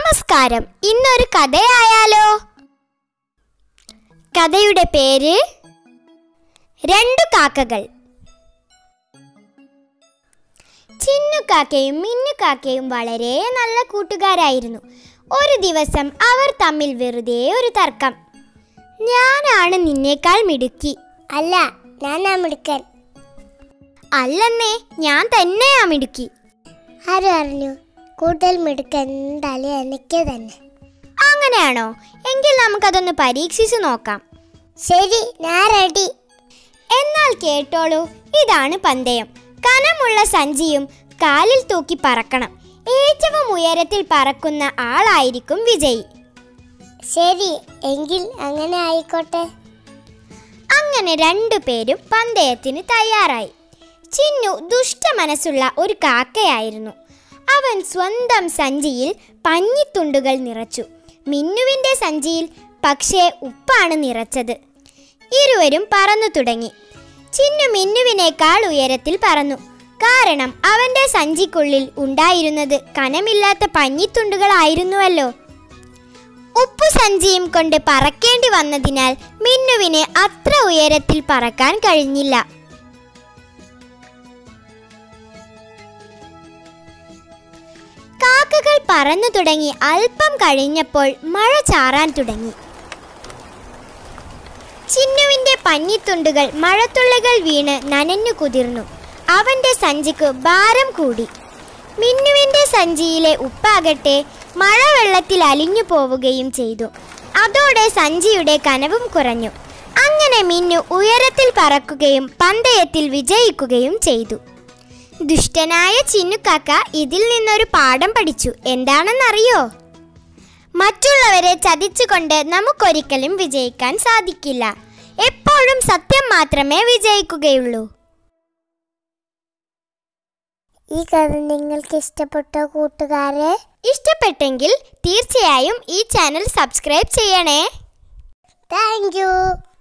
നമസ്കാരം ഇന്നൊരു കഥയായാലോ കഥയുടെ പേര് രണ്ടു കാക്കകൾ ചിന്നുകാക്കയും മിന്നുകാക്കയും വളരെ നല്ല കൂട്ടുകാരായിരുന്നു ഒരു ദിവസം അവർ തമ്മിൽ വെറുതെ ഒരു തർക്കം ഞാനാണ് നിന്നേക്കാൾ മിടുക്കി അല്ല ഞാനാ മിടുക്കൻ അല്ലെന്നേ ഞാൻ തന്നെയാ മിടുക്കി ആര് പറഞ്ഞു കൂടുതൽ മിടുക്കൻ എന്തായാലും എനിക്ക് തന്നെ അങ്ങനെയാണോ എങ്കിൽ നമുക്കതൊന്ന് പരീക്ഷിച്ചു നോക്കാം ശരി ഞാൻ റെഡി എന്നാൽ കേട്ടോളൂ ഇതാണ് പന്തയം കനമുള്ള സഞ്ചിയും കാലിൽ തൂക്കി പറക്കണം ഏറ്റവും ഉയരത്തിൽ പറക്കുന്ന ആളായിരിക്കും വിജയി ശരി എങ്കിൽ അങ്ങനെ ആയിക്കോട്ടെ അങ്ങനെ രണ്ടുപേരും പന്തയത്തിന് തയ്യാറായി ചിന്നു ദുഷ്ട മനസ്സുള്ള ഒരു കാക്കയായിരുന്നു അവൻ സ്വന്തം സഞ്ചിയിൽ പഞ്ഞിത്തുണ്ടുകൾ നിറച്ചു മിന്നുവിൻ്റെ സഞ്ചിയിൽ പക്ഷേ ഉപ്പാണ് നിറച്ചത് ഇരുവരും പറന്നു തുടങ്ങി ചിന്നു മിന്നുവിനേക്കാൾ ഉയരത്തിൽ പറന്നു കാരണം അവന്റെ സഞ്ചിക്കുള്ളിൽ ഉണ്ടായിരുന്നത് കനമില്ലാത്ത പഞ്ഞിത്തുണ്ടുകളായിരുന്നുവല്ലോ ഉപ്പു സഞ്ചിയും കൊണ്ട് പറക്കേണ്ടി വന്നതിനാൽ മിന്നുവിന് അത്ര ഉയരത്തിൽ പറക്കാൻ കഴിഞ്ഞില്ല കാക്കകൾ പറന്നു തുടങ്ങി അല്പം കഴിഞ്ഞപ്പോൾ മഴ ചാറാൻ തുടങ്ങി ചിന്നുവിന്റെ പഞ്ഞിത്തുണ്ടുകൾ മഴത്തുള്ളികൾ വീണ് നനഞ്ഞു കുതിർന്നു അവന്റെ സഞ്ചിക്ക് ഭാരം കൂടി മിന്നുവിന്റെ സഞ്ചിയിലെ ഉപ്പാകട്ടെ മഴവെള്ളത്തിൽ അലിഞ്ഞു പോവുകയും ചെയ്തു അതോടെ സഞ്ചിയുടെ കനവും കുറഞ്ഞു അങ്ങനെ മിന്നു ഉയരത്തിൽ പറക്കുകയും പന്തയത്തിൽ വിജയിക്കുകയും ചെയ്തു ദുഷ്ടനായ ചിന്നുക്കാക്ക ഇതിൽ നിന്നൊരു പാഠം പഠിച്ചു എന്താണെന്നറിയോ മറ്റുള്ളവരെ ചതിച്ചുകൊണ്ട് നമുക്കൊരിക്കലും വിജയിക്കാൻ സാധിക്കില്ല എപ്പോഴും സത്യം മാത്രമേ വിജയിക്കുകയുള്ളൂ ഈ കഥ നിങ്ങൾക്ക് ഇഷ്ടപ്പെട്ട കൂട്ടുകാരെ ഇഷ്ടപ്പെട്ടെങ്കിൽ തീർച്ചയായും ഈ ചാനൽ സബ്സ്ക്രൈബ് ചെയ്യണേ താങ്ക് യു